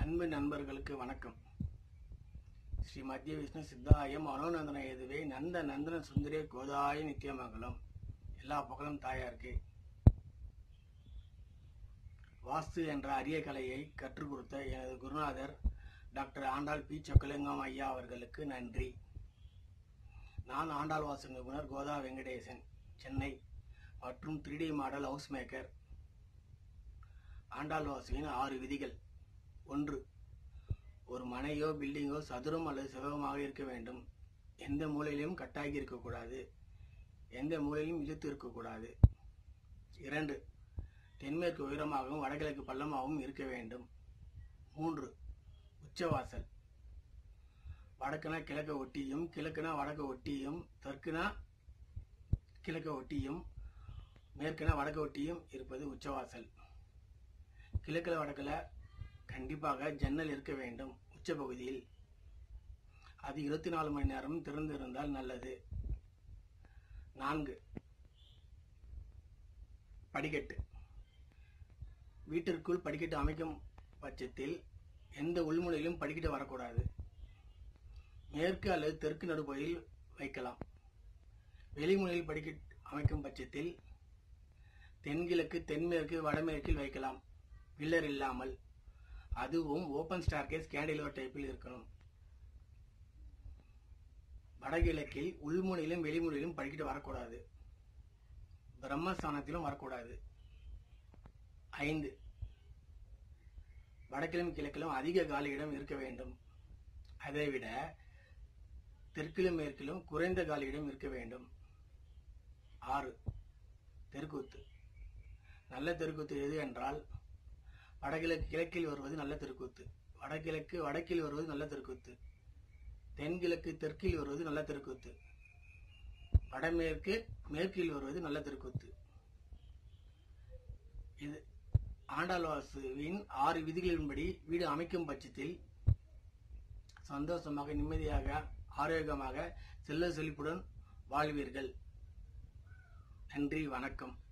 அன்பு நண்பர்களுக்கு வணக்கம் ஸ்ரீ மத்திய விஷ்ணு சித்தாயம் மனோநந்தன எதுவே நந்த நந்தன சுந்தரே கோதாய நித்தியமங்கலம் எல்லா புகழும் தாயாருக்கு வாஸ்து என்ற அரிய கலையை கற்றுக் கொடுத்த எனது குருநாதர் டாக்டர் ஆண்டாள் பி சொக்கலிங்கம் ஐயா அவர்களுக்கு நன்றி நான் ஆண்டாள் வாசு நிபுணர் கோதா வெங்கடேசன் சென்னை மற்றும் three D model house maker Andal வாசுவின் ஆறு விதிகள் ஒன்று ஒரு மனையோ பில்டிங்கோ சதுரம் அல்லது செவ்வகமாக இருக்க வேண்டும் எந்த மூலையிலும் கட்டாகி இருக்கக்கூடாது எந்த மூலையிலும் இழுத்து இருக்கக்கூடாது இரண்டு தென்மேற்கு உயரமாகவும் வடகிழக்கு பள்ளமாகவும் இருக்க வேண்டும் மூன்று உச்சவாசல் வடக்குனா கிழக்க ஒட்டியும் கிழக்குனா வடக்க ஒட்டியும் தெற்குனா கிழக்க ஒட்டியும் மேற்குனா வடக்க ஒட்டியும் இருப்பது உச்சவாசல் கிழக்கில் வடக்கில் கண்டிப்பாக ஜன்னல் இருக்க வேண்டும் உச்ச பகுதியில் அது இருபத்தி நாலு மணி நேரம் திறந்து இருந்தால் நல்லது நான்கு படிக்கட்டு வீட்டிற்குள் படிக்கட்டு அமைக்கும் பட்சத்தில் எந்த உள்முனையிலும் படிக்கட்டு வரக்கூடாது மேற்கு அல்லது தெற்கு நடுப்பகுதியில் வைக்கலாம் வெளிமுனையில் படிக்கட்டு அமைக்கும் பட்சத்தில் தென்கிழக்கு தென்மேற்கு வடமேற்கில் வைக்கலாம் பில்லர் இல்லாமல் அதுவும் ஓப்பன் ஸ்டார்கேஸ் கேண்டிலோர் டைப்பில் இருக்கணும் வடகிழக்கில் உள்முனையிலும் வெளிமுனையிலும் படிக்கிட்டு வரக்கூடாது பிரம்மஸ்தானத்திலும் வரக்கூடாது ஐந்து வடக்கிலும் கிழக்கிலும் அதிக காலியிடம் இருக்க வேண்டும் அதைவிட தெற்கிலும் மேற்கிலும் குறைந்த காலியிடம் இருக்க வேண்டும் ஆறு தெருக்கூத்து நல்ல தெருக்கூத்து எது என்றால் வடகிழக்கு கிழக்கில் வருவது நல்ல தெருக்கூத்து வடகிழக்கு வடக்கில் வருவது நல்ல தெருக்கூத்து தென்கிழக்கு தெற்கில் வருவது நல்ல தெருக்கூத்து வடமேற்கு மேற்கில் வருவது நல்ல தெருக்கூத்து இது ஆண்டாள்வாசுவின் ஆறு விதிகளின்படி வீடு அமைக்கும் பட்சத்தில் சந்தோஷமாக நிம்மதியாக ஆரோக்கியமாக செல்ல செழிப்புடன் வாழ்வீர்கள் நன்றி வணக்கம்